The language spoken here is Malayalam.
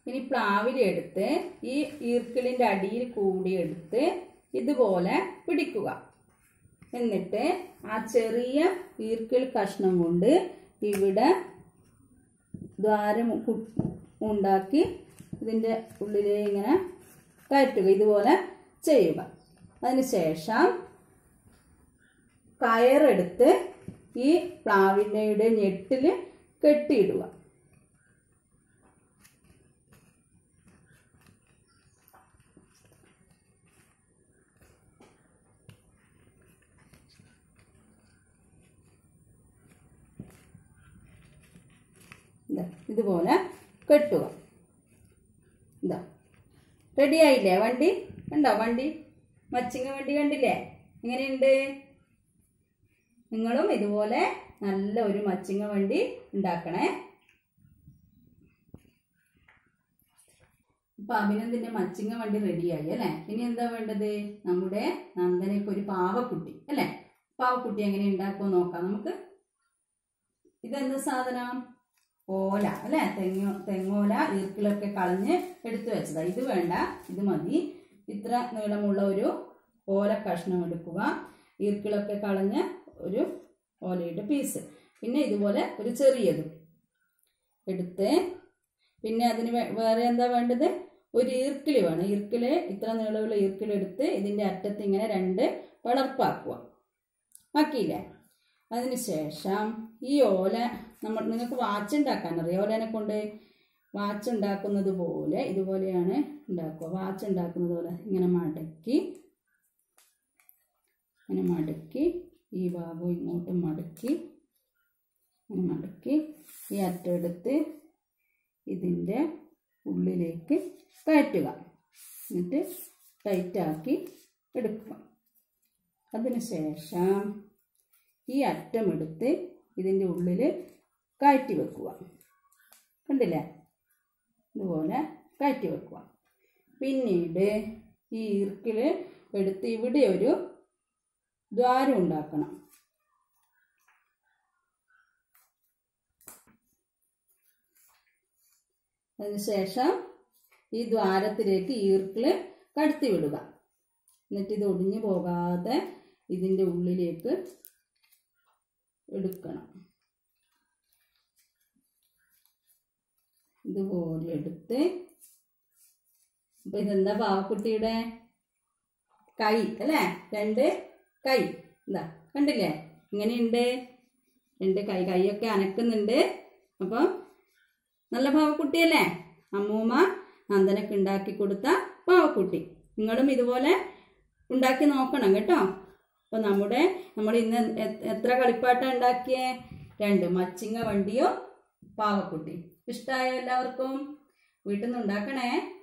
ഇനി പ്ലാവിലെടുത്ത് ഈ ഈർക്കിളിൻ്റെ അടിയിൽ കൂടി എടുത്ത് ഇതുപോലെ പിടിക്കുക എന്നിട്ട് ആ ചെറിയ ഈർക്കിൾ കഷ്ണം കൊണ്ട് ഇവിടെ ദ്വാരം കു- ഉണ്ടാക്കി ഇതിൻ്റെ ഉള്ളിലേ ഇങ്ങനെ കയറ്റുക ഇതുപോലെ ചെയ്യുക അതിനുശേഷം കയറെടുത്ത് ഈ പ്ലാവിൻ്റെ ഞെട്ടിൽ കെട്ടിയിടുക ഇതാ ഇതുപോലെ കെട്ടുക ഇതാ റെഡി ആയില്ലേ വണ്ടി കണ്ടോ വണ്ടി മച്ചിങ്ങ വണ്ടി കണ്ടില്ലേ എങ്ങനെയുണ്ട് നിങ്ങളും ഇതുപോലെ നല്ല ഒരു മച്ചിങ്ങ വണ്ടി ഉണ്ടാക്കണേ ഇപ്പൊ അഭിനന്ദിന്റെ മച്ചിങ്ങ വണ്ടി റെഡിയായി അല്ലേ ഇനി എന്താ വേണ്ടത് നമ്മുടെ നന്ദനയ്ക്ക് ഒരു പാവക്കുട്ടി അല്ലേ പാവക്കുട്ടി എങ്ങനെ ഉണ്ടാക്കുമോ നോക്കാം നമുക്ക് ഇതെന്ത് സാധനം ഓല അല്ലേ തെങ്ങോ തെങ്ങോല ഈർക്കിളൊക്കെ കളഞ്ഞ് എടുത്തു വെച്ചതാ ഇത് വേണ്ട ഇത് മതി ഇത്ര നീളമുള്ള ഒരു ഓല കഷ്ണം എടുക്കുക ഈർക്കിളൊക്കെ കളഞ്ഞ് ഒരു ഓലയുടെ പീസ് പിന്നെ ഇതുപോലെ ഒരു ചെറിയതും എടുത്ത് പിന്നെ അതിന് വേ- വേറെ എന്താ വേണ്ടത് ഒരു ഈർക്കിളി വേണം ഈർക്കിള് ഇത്ര നീളമുള്ള ഈർക്കിളെടുത്ത് ഇതിൻ്റെ അറ്റത്ത് ഇങ്ങനെ രണ്ട് വളർപ്പാക്കുക ആക്കിയില്ലേ അതിനുശേഷം ഈ ഓല നമ്മൾ നിങ്ങൾക്ക് വാച്ച് ഉണ്ടാക്കാൻ അറിയാം ഓലേനെ കൊണ്ട് വാച്ച് ഉണ്ടാക്കുന്നത് പോലെ ഇതുപോലെയാണ് ഉണ്ടാക്കുക വാച്ച് ഉണ്ടാക്കുന്നത് പോലെ ഇങ്ങനെ മടക്കി ഇങ്ങനെ മടക്കി ഈ ഭാഗം ഇങ്ങോട്ട് മടക്കി ഇങ്ങനെ മടക്കി ഈ അറ്റം എടുത്ത് ഇതിൻ്റെ ഉള്ളിലേക്ക് കയറ്റുക എന്നിട്ട് ടൈറ്റാക്കി എടുക്കുക അതിനുശേഷം ഈ അറ്റം എടുത്ത് ഇതിൻ്റെ ഉള്ളിൽ കയറ്റി വെക്കുക കണ്ടില്ലേ ഇതുപോലെ കയറ്റി വെക്കുക പിന്നീട് ഈ ഈർക്കിൽ എടുത്ത് ഇവിടെ ഒരു ദ്വാരം ഉണ്ടാക്കണം അതിനുശേഷം ഈ ദ്വാരത്തിലേക്ക് ഈർക്കിൾ കടത്തി വിടുക എന്നിട്ട് ഇത് ഒടിഞ്ഞു പോകാതെ ഇതിൻ്റെ ഉള്ളിലേക്ക് എടുക്കണം ഇതുപോലെ എടുത്ത് അപ്പൊ ഇതെന്താ പാവക്കുട്ടിയുടെ കൈ അല്ലേ രണ്ട് കൈ എന്താ കണ്ടില്ലേ ഇങ്ങനെയുണ്ട് രണ്ട് കൈ കൈയൊക്കെ അനക്കുന്നുണ്ട് അപ്പം നല്ല പാവക്കുട്ടിയല്ലേ അമ്മൂമ്മ നന്ദനക്ക് ഉണ്ടാക്കി കൊടുത്ത പാവക്കുട്ടി നിങ്ങളും ഇതുപോലെ ഉണ്ടാക്കി നോക്കണം കേട്ടോ അപ്പോൾ നമ്മുടെ നമ്മൾ ഇന്ന് എ- എത്ര കളിപ്പാട്ടം ഉണ്ടാക്കിയേ രണ്ട് മച്ചിങ്ങ വണ്ടിയോ പാവക്കുട്ടി ഇഷ്ടമായോ എല്ലാവർക്കും വീട്ടിൽ നിന്ന് ഉണ്ടാക്കണേ